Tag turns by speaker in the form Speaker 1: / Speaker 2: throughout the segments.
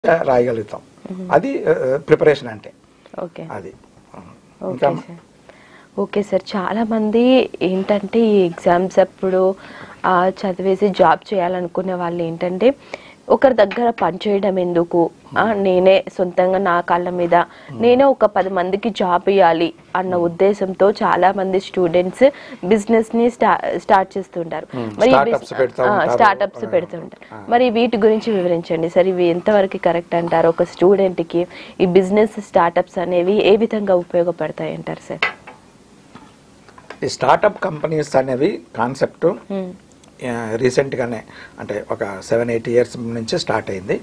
Speaker 1: రాయగలుగుతాం అది ప్రిపరేషన్ అంటే
Speaker 2: ఓకే
Speaker 1: అది
Speaker 2: ఓకే
Speaker 1: ఇంకా
Speaker 2: సార్ ఓకే సార్ చాలా మంది ఏంటంటే ఈ ఎగ్జామ్స్ అప్పుడు ఆ, చదివేసి జాబ్ చేయాలనుకునే వాళ్ళు ఏంటంటే ఒకరి దగ్గర పనిచేయడం ఎందుకు ఆ, నేనే సొంతంగా నా కాళ్ళ మీద నేనే ఒక పది మందికి జాబ్ ఇవ్వాలి అన్న ఉద్దేశంతో చాలా మంది స్టూడెంట్స్ బిజినెస్ ని స్టా స్టార్ట్ చేస్తుంటారు మరి
Speaker 1: Startups పెడతా ఉంటారు.
Speaker 2: స్టార్ట్అప్స్ పెడుతుంటారు మరి వీటి గురించి వివరించండి సార్ ఇవి ఎంతవరకు కరెక్ట్ అంటారు ఒక స్టూడెంట్ కి ఈ బిజినెస్ స్టార్ట్అప్స్ అనేవి ఏ విధంగా ఉపయోగపడతాయి అంటారు సార్
Speaker 1: ఈ స్టార్టప్ కంపెనీస్ అనేవి కాన్సెప్ట్ రీసెంట్గానే అంటే ఒక సెవెన్ ఎయిట్ ఇయర్స్ నుంచి స్టార్ట్ అయింది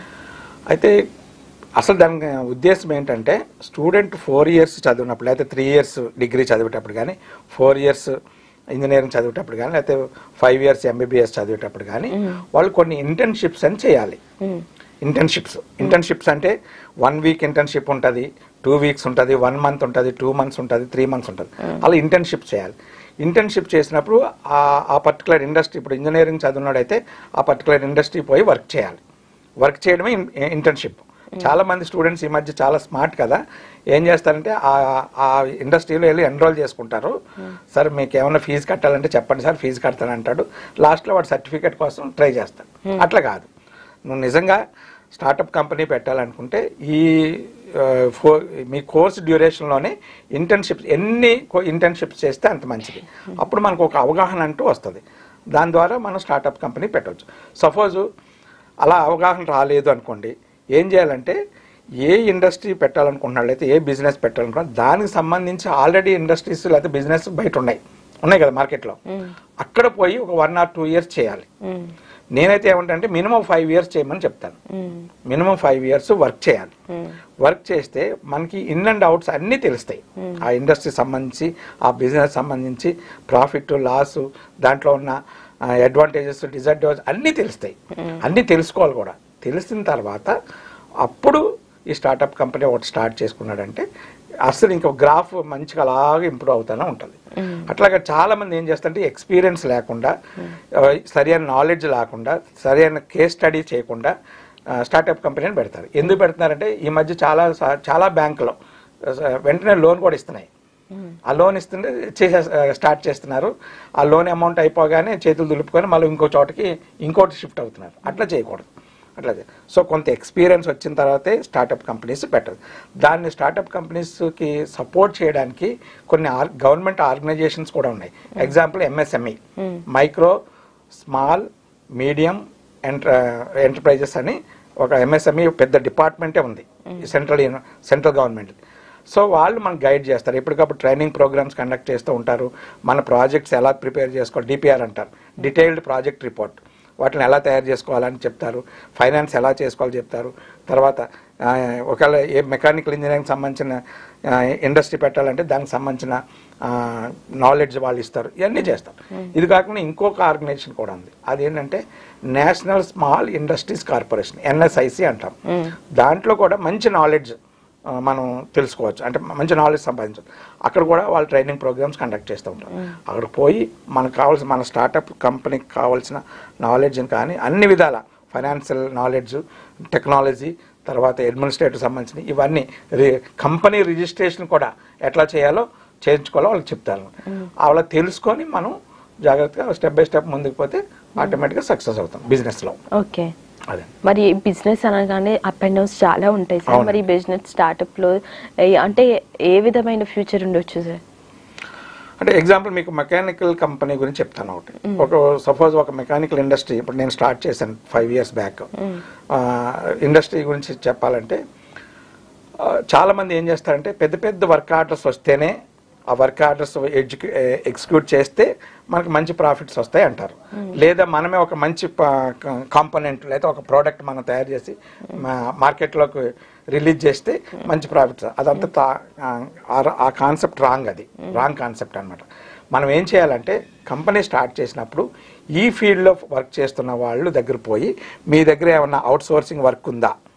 Speaker 1: అయితే అసలు దాని ఉద్దేశం ఏంటంటే స్టూడెంట్ ఫోర్ ఇయర్స్ చదివినప్పుడు లేకపోతే త్రీ ఇయర్స్ డిగ్రీ చదివేటప్పుడు కానీ ఫోర్ ఇయర్స్ ఇంజనీరింగ్ చదివేటప్పుడు కానీ లేకపోతే ఫైవ్ ఇయర్స్ ఎంబీబీఎస్ చదివేటప్పుడు కానీ వాళ్ళు కొన్ని ఇంటర్న్షిప్స్ అని చేయాలి ఇంటర్న్షిప్స్ ఇంటర్న్షిప్స్ అంటే వన్ వీక్ ఇంటర్న్షిప్ ఉంటుంది టూ వీక్స్ ఉంటుంది వన్ మంత్ ఉంటుంది టూ మంత్స్ ఉంటుంది త్రీ మంత్స్ ఉంటుంది అలా ఇంటర్న్షిప్ చేయాలి ఇంటర్న్షిప్ చేసినప్పుడు ఆ ఆ పర్టికులర్ ఇండస్ట్రీ ఇప్పుడు ఇంజనీరింగ్ చదివినాడైతే ఆ పర్టికులర్ ఇండస్ట్రీ పోయి వర్క్ చేయాలి వర్క్ చేయడమే ఇంటర్న్షిప్ చాలా మంది స్టూడెంట్స్ ఈ మధ్య చాలా స్మార్ట్ కదా ఏం చేస్తారంటే ఆ ఆ ఇండస్ట్రీలో వెళ్ళి ఎన్రోల్ చేసుకుంటారు సార్ మీకు ఏమైనా ఫీజు కట్టాలంటే చెప్పండి సార్ ఫీజు కడతాను అంటాడు లాస్ట్లో వాడు సర్టిఫికేట్ కోసం ట్రై చేస్తాడు అట్లా కాదు నువ్వు నిజంగా స్టార్టప్ కంపెనీ పెట్టాలనుకుంటే ఈ ఆ, ఫో మీ కోర్స్ డ్యూరేషన్లోనే ఇంటర్న్షిప్స్ ఎన్ని ఇంటర్న్షిప్స్ చేస్తే అంత మంచిది అప్పుడు మనకు ఒక అవగాహన అంటూ వస్తుంది దాని ద్వారా మనం స్టార్టప్ కంపెనీ పెట్టవచ్చు సపోజు అలా అవగాహన రాలేదు అనుకోండి ఏం చేయాలంటే ఏ ఇండస్ట్రీ పెట్టాలనుకుంటున్నాడు అయితే ఏ బిజినెస్ పెట్టాలనుకున్నా దానికి సంబంధించి ఆల్రెడీ ఇండస్ట్రీస్ లేకపోతే బిజినెస్ బయట ఉన్నాయి ఉన్నాయి కదా మార్కెట్లో అక్కడ పోయి ఒక వన్ ఆర్ టూ ఇయర్స్ చేయాలి నేనైతే ఏమంటే మినిమం ఫైవ్ ఇయర్స్ చేయమని చెప్తాను మినిమం ఫైవ్ ఇయర్స్ వర్క్ చేయాలి వర్క్ చేస్తే మనకి ఇన్ అండ్ అవుట్స్ అన్నీ తెలుస్తాయి ఆ ఇండస్ట్రీ సంబంధించి ఆ బిజినెస్ సంబంధించి ప్రాఫిట్ లాస్ దాంట్లో ఉన్న అడ్వాంటేజెస్ డిసడ్వాంటేజెస్ అన్నీ తెలుస్తాయి అన్నీ తెలుసుకోవాలి కూడా తెలిసిన తర్వాత అప్పుడు ఈ స్టార్టప్ కంపెనీ ఒకటి స్టార్ట్ చేసుకున్నాడంటే అసలు ఇంకా గ్రాఫ్ మంచిగా అలాగే ఇంప్రూవ్ అవుతూనే ఉంటుంది అట్లాగే చాలా మంది ఏం చేస్తారంటే ఎక్స్పీరియన్స్ లేకుండా ఆ, సరైన నాలెడ్జ్ లేకుండా సరైన కేస్ స్టడీ చేయకుండా స్టార్టప్ కంపెనీని పెడతారు ఎందుకు పెడుతున్నారంటే ఈ మధ్య చాలా సా- చాలా బ్యాంకులో ఆ, వెంటనే లోన్ కూడా ఇస్తున్నాయి ఆ లోన్ ఇస్తుంటే చేసే స్టార్ట్ చేస్తున్నారు ఆ లోన్ అమౌంట్ అయిపోగానే చేతులు దులుపుకొని మళ్ళీ ఇంకో చోటకి ఇంకోటి షిఫ్ట్ అవుతున్నారు అట్లా చేయకూడదు అట్లా చే- సో కొంత ఎక్స్పీరియన్స్ వచ్చిన తర్వాతే స్టార్టప్ కంపెనీస్ పెట్టదు దాన్ని స్టార్టప్ కంపెనీస్కి సపోర్ట్ చేయడానికి కొన్ని ఆర్ గవర్నమెంట్ ఆర్గనైజేషన్స్ కూడా ఉన్నాయి example MSME micro small medium enter enterprises అని ఒక ఎంఎస్ఎంఈ పెద్ద డిపార్ట్మెంటే ఉంది సెంట్రల్ సెంట్రల్ గవర్నమెంట్ సో వాళ్ళు మనకు గైడ్ చేస్తారు ఎప్పటికప్పుడు ట్రైనింగ్ ప్రోగ్రామ్స్ కండక్ట్ చేస్తూ ఉంటారు మన ప్రాజెక్ట్స్ ఎలా ప్రిపేర్ చేసుకోవాలి డిపిఆర్ అంటారు డీటెయిల్డ్ ప్రాజెక్ట్ రిపోర్ట్ వాటిని ఎలా తయారు చేసుకోవాలని చెప్తారు ఫైనాన్స్ ఎలా చేసుకోవాలో చెప్తారు తర్వాత ఆ, ఒకవేళ ఏ మెకానికల్ ఇంజనీరింగ్ సంబంధించిన ఇండస్ట్రీ పెట్టాలంటే దానికి సంబంధించిన నాలెడ్జ్ వాళ్ళు ఇస్తారు ఇవన్నీ చేస్తారు ఇది కాకుండా ఇంకొక ఆర్గనైజేషన్ కూడా ఉంది అదేంటంటే national small industries corporation NSIC అంటాం దాంట్లో కూడా మంచి నాలెడ్జ్ ఆ, మనం తెలుసుకోవచ్చు అంటే మంచి నాలెడ్జ్ సంపాదించవచ్చు అక్కడ కూడా వాళ్ళు ట్రైనింగ్ ప్రోగ్రామ్స్ కండక్ట్ చేస్తూ ఉంటారు అక్కడ పోయి మనకు కావాల్సిన మన స్టార్టప్ కంపెనీకి కావాల్సిన నాలెడ్జ్ని కానీ అన్ని విధాల ఫైనాన్షియల్ నాలెడ్జ్ టెక్నాలజీ తర్వాత అడ్మినిస్ట్రేటివ్ సంబంధించిన ఇవన్నీ కంపెనీ రిజిస్ట్రేషన్ కూడా ఎట్లా చేయాలో చేయించుకోవాలో వాళ్ళకి చెప్తారు అలా తెలుసుకొని మనం జాగ్రత్తగా స్టెప్ బై స్టెప్ ముందుకు పోతే ఆటోమేటిక్గా సక్సెస్ అవుతాం బిజినెస్లో
Speaker 2: ఓకే
Speaker 1: అదే
Speaker 2: మరి బిజినెస్ అనగానే అప్ అండ్ డౌన్స్ చాలా ఉంటాయి సార్
Speaker 1: అవును.
Speaker 2: మరి బిజినెస్ స్టార్ట్అప్ లో ఏ- అంటే ఏ విధమైన ఫ్యూచర్ ఉండొచ్చు సార్
Speaker 1: అంటే ఎగ్జాంపుల్ మీకు మెకానికల్ కంపెనీ గురించి చెప్తాను ఒకటి ఒక సపోజ్ ఒక మెకానికల్ ఇండస్ట్రీ ఇప్పుడు నేను స్టార్ట్ చేశాను ఫైవ్ ఇయర్స్ బ్యాక్ ఇండస్ట్రీ గురించి చెప్పాలంటే ఆ, చాలా మంది ఏం చేస్తారంటే పెద్ద పెద్ద వర్క్ ఆర్డర్స్ వస్తేనే ఆ వర్క్ ఆర్డర్స్ ఎగ్జిక్యూ ఎగ్జిక్యూట్ చేస్తే మనకి మంచి ప్రాఫిట్స్ వస్తాయి అంటారు లేదా మనమే ఒక మంచి కాంపోనెంట్ లేదా ఒక ప్రోడక్ట్ మనం తయారు చేసి మార్కెట్లోకి రిలీజ్ చేస్తే మంచి ప్రాఫిట్స్ అదంతా తా- ఆ- ఆ కాన్సెప్ట్ రాంగ్ అది రాంగ్ కాన్సెప్ట్ అన్నమాట మనం ఏం చేయాలంటే కంపెనీ స్టార్ట్ చేసినప్పుడు ఈ ఫీల్డ్లో వర్క్ చేస్తున్న వాళ్ళు దగ్గర పోయి మీ దగ్గర ఏమన్నా అవుట్ సోర్సింగ్ వర్క్ ఉందా